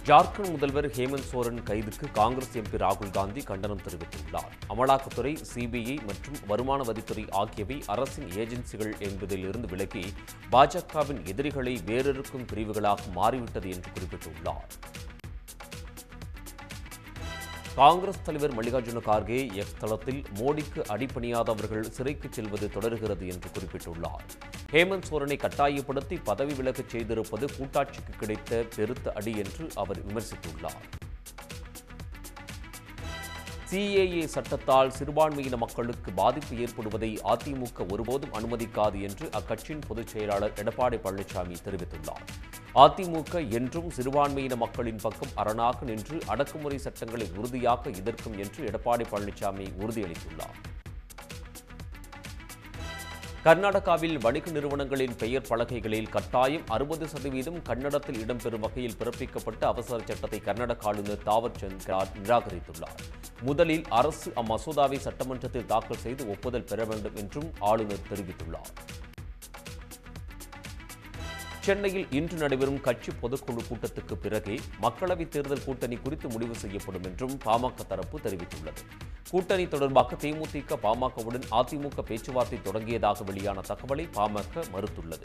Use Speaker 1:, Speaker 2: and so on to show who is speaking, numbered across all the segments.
Speaker 1: ஜார்க்கண்ட் முதல்வர் ஹேமந்த் சோரன் கைதுக்கு Congress MP ராகுல் காந்தி கண்டனம் தெரிவித்துள்ளார் அமலாக்கத்துறை சிபிஐ மற்றும் வருமான வரித்துறை ஆகியவை அரசின் ஏஜென்சிகள் என்பதிலிருந்து விலகி பாஜகவின் எதிரிகளை வேறொருக்கும் பிரிவுகளாக மாறிவிட்டது என்று குறிப்பிட்டுள்ளார் காங்கிரஸ் தலைவர் மல்லிகார்ஜுன கார்கே எக்ஸ் தளத்தில் மோடிக்கு அடிபணியாதவர்கள் சிறைக்கு செல்வது தொடர்கிறது என்று குறிப்பிட்டுள்ளார் ஹேமந்த் சோரனை கட்டாயப்படுத்தி பதவி விலகச் செய்திருப்பது கூட்டாட்சிக்கு கிடைத்த பெருத்த அடி என்று அவர் விமர்சித்துள்ளார் சிஏஏ சட்டத்தால் சிறுபான்மையின மக்களுக்கு பாதிப்பு ஏற்படுவதை அதிமுக ஒருபோதும் அனுமதிக்காது என்று அக்கட்சியின் பொதுச் செயலாளர் எடப்பாடி பழனிசாமி தெரிவித்துள்ளார் அதிமுக என்றும் சிறுபான்மையின மக்களின் பக்கம் அரணாக நின்று அடக்குமுறை சட்டங்களை உறுதியாக எதிர்க்கும் என்று எடப்பாடி பழனிசாமி உறுதியளித்துள்ளார் கர்நாடகாவில் வணிக நிறுவனங்களின் பெயர் பலகைகளில் கட்டாயம் அறுபது சதவீதம் கன்னடத்தில் இடம்பெறும் வகையில் பிறப்பிக்கப்பட்ட அவசர சட்டத்தை கர்நாடக ஆளுநர் தாவர்சந்த் கெலாட் நிராகரித்துள்ளார் முதலில் அரசு அம்மசோதாவை சட்டமன்றத்தில் தாக்கல் செய்து ஒப்புதல் பெற வேண்டும் என்றும் ஆளுநர் தெரிவித்துள்ளார் சென்னையில் இன்று நடைபெறும் கட்சி பொதுக்குழு கூட்டத்துக்கு பிறகே மக்களவைத் தேர்தல் கூட்டணி குறித்து முடிவு செய்யப்படும் என்றும் பாமக தரப்பு தெரிவித்துள்ளது கூட்டணி தொடர்பாக தேமுதிக பாமகவுடன் அதிமுக பேச்சுவார்த்தை தொடங்கியதாக வெளியான தகவலை பாமக மறுத்துள்ளது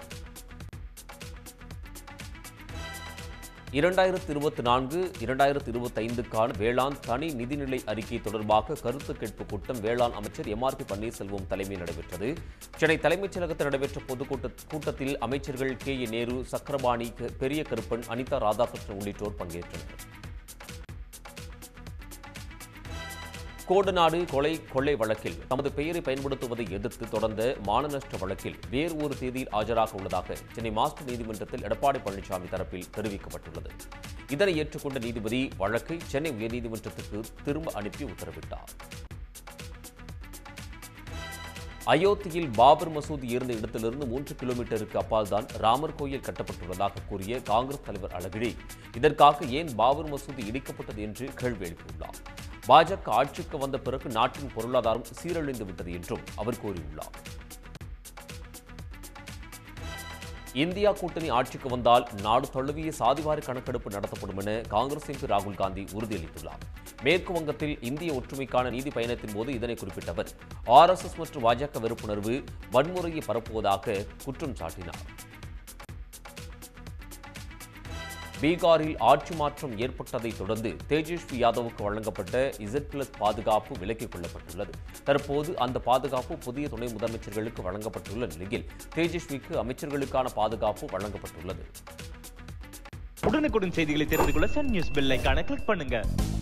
Speaker 1: இரண்டாயிரத்து இருபத்தி நான்கு இரண்டாயிரத்து இருபத்தைந்துக்கான வேளாண் தனி நிதிநிலை அறிக்கை தொடர்பாக கருத்து கேட்பு கூட்டம் வேளாண் அமைச்சர் எம் ஆர் பி பன்னீர்செல்வம் தலைமையில் நடைபெற்றது சென்னை தலைமைச் செயலகத்தில் நடைபெற்ற பொதுக்கூட்ட கூட்டத்தில் அமைச்சர்கள் கே ஏ நேரு சக்கரபாணி க- பெரிய கருப்பன் அனிதா ராதாகிருஷ்ணன் உள்ளிட்டோர் பங்கேற்றனர் கோடநாடு கொலை கொள்ளை வழக்கில் தமது பெயரை பயன்படுத்துவதை எதிர்த்து தொடர்ந்த மான நஷ்ட வழக்கில் வேறு ஒரு தேதியில் ஆஜராக உள்ளதாக சென்னை மாஸ்டர் நீதிமன்றத்தில் எடப்பாடி பழனிசாமி தரப்பில் தெரிவிக்கப்பட்டுள்ளது இதனை ஏற்றுக்கொண்ட நீதிபதி வழக்கை சென்னை உயர்நீதிமன்றத்துக்கு திரும்ப அனுப்பி உத்தரவிட்டார் அயோத்தியில் பாபர் மசூதி இருந்த இடத்திலிருந்து மூன்று கிலோமீட்டருக்கு அப்பால் தான் ராமர் கோயில் கட்டப்பட்டுள்ளதாக கூறிய காங்கிரஸ் தலைவர் அழகிரி இதற்காக ஏன் பாபர் மசூதி இடிக்கப்பட்டது என்று கேள்வி எழுப்பியுள்ளார் பாஜக ஆட்சிக்கு வந்த பிறகு நாட்டின் பொருளாதாரம் சீரழிந்து விட்டது என்றும் அவர் கூறியுள்ளார் இந்தியா கூட்டணி ஆட்சிக்கு வந்தால் நாடு தழுவிய சாதிவாரி கணக்கெடுப்பு நடத்தப்படும் என காங்கிரஸ் எம்பி ராகுல் காந்தி உறுதியளித்துள்ளார் மேற்கு வங்கத்தில் இந்திய ஒற்றுமைக்கான நீதி பயணத்தின் போது இதனை குறிப்பிட்ட அவர் ஆர்எஸ்எஸ் மற்றும் பாஜக வெறுப்புணர்வு வன்முறையை பரப்புவதாக குற்றம் சாட்டினார் பீகாரில் ஆட்சி மாற்றம் ஏற்பட்டதை தொடர்ந்து தேஜஸ்வி யாதவுக்கு வழங்கப்பட்ட இசட் பிளஸ் பாதுகாப்பு விலக்கிக் கொள்ளப்பட்டுள்ளது தற்போது அந்த பாதுகாப்பு புதிய துணை முதலமைச்சர்களுக்கு வழங்கப்பட்டுள்ள நிலையில் தேஜஸ்விக்கு அமைச்சர்களுக்கான பாதுகாப்பு வழங்கப்பட்டுள்ளது
Speaker 2: உடனுக்குடன் செய்திகளை தெரிந்து கொள்ள சன் நியூஸ் பெல் ஐகானை கிளிக் பண்ணுங்க